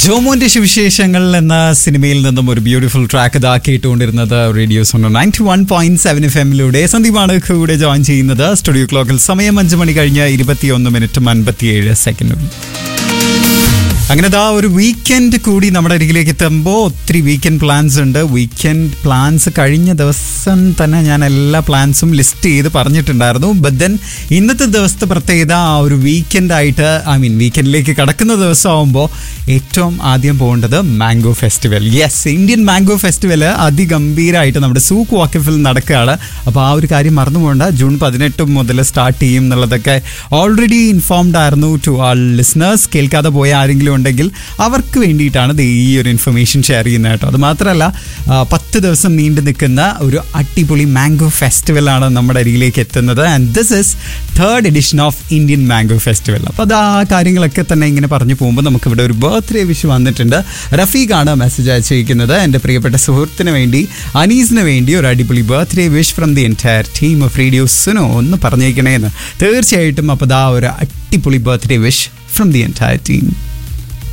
ജോമോന്റെ ശിവശേഷങ്ങൾ എന്ന സിനിമയിൽ നിന്നും ഒരു ബ്യൂട്ടിഫുൾ ട്രാക്ക് ഇതാക്കിയിട്ടുകൊണ്ടിരുന്നത് radio Suno ninety one point seven F എമ്മിലൂടെ സന്ദീപാണ് കൂടെ ജോയിൻ ചെയ്യുന്നത് സ്റ്റുഡിയോ ക്ലോക്കിൽ സമയം അഞ്ച് മണി കഴിഞ്ഞ് ഇരുപത്തിയൊന്ന് മിനിറ്റും അൻപത്തിയേഴ് സെക്കൻഡും അങ്ങനെ ദാ ഒരു വീക്കെൻഡ് കൂടി നമ്മുടെ അരികിലേക്ക് എത്തുമ്പോൾ ഒത്തിരി വീക്കെൻഡ് പ്ലാൻസ് ഉണ്ട് വീക്കെൻഡ് പ്ലാൻസ് കഴിഞ്ഞ ദിവസം തന്നെ ഞാൻ എല്ലാ പ്ലാൻസും ലിസ്റ്റ് ചെയ്ത് പറഞ്ഞിട്ടുണ്ടായിരുന്നു ബട്ട് ദെൻ ഇന്നത്തെ ദിവസത്തെ പ്രത്യേകത ആ ഒരു വീക്കെൻഡ് ആയിട്ട് ഐ മീൻ വീക്കെൻഡിലേക്ക് കടക്കുന്ന ദിവസം ആകുമ്പോൾ ഏറ്റവും ആദ്യം പോകേണ്ടത് mango festival yes Indian mango festival അതിഗംഭീരമായിട്ട് നമ്മുടെ സൂക്ക് വാക്കിഫിൽ നടക്കുകയാണ് അപ്പോൾ ആ ഒരു കാര്യം മറന്നു പോകണ്ട ജൂൺ പതിനെട്ട് മുതൽ സ്റ്റാർട്ട് ചെയ്യും എന്നുള്ളതൊക്കെ ഓൾറെഡി ഇൻഫോംഡ് ആയിരുന്നു ടു ആൾ ലിസ്ണേഴ്സ് കേൾക്കാതെ പോയ ആരെങ്കിലും ഉണ്ടെങ്കിൽ അവർക്ക് വേണ്ടിയിട്ടാണ് ദേ ഈ ഒരു ഇൻഫർമേഷൻ ഷെയർ ചെയ്യുന്നത് കേട്ടോ അത് മാത്രമല്ല ആ, പത്ത് ദിവസം നീണ്ടു നിൽക്കുന്ന ഒരു അടിപൊളി മാംഗോ ഫെസ്റ്റിവൽ ആണ് നമ്മുടെ അരികിലേക്ക് എത്തുന്നത് and this is third edition of Indian mango festival അപ്പോൾ അത് ആ കാര്യങ്ങളൊക്കെ തന്നെ ഇങ്ങനെ പറഞ്ഞു പോകുമ്പോൾ നമുക്ക് ഇവിടെ ഒരു ബർത്ത്ഡേ വിഷ് വന്നിട്ടുണ്ട് റഫീഖാണ് മെസ്സേജ് അയച്ചിരിക്കുന്നത് എൻ്റെ പ്രിയപ്പെട്ട സുഹൃത്തിന് വേണ്ടി അനീസിന് വേണ്ടി ഒരു അടിപൊളി birthday wish from the entire team of radio Suno ഒന്ന് പറഞ്ഞേക്കണേന്ന് തീർച്ചയായിട്ടും അപ്പോൾ ദാ ഒരു അടിപൊളി birthday wish from the entire team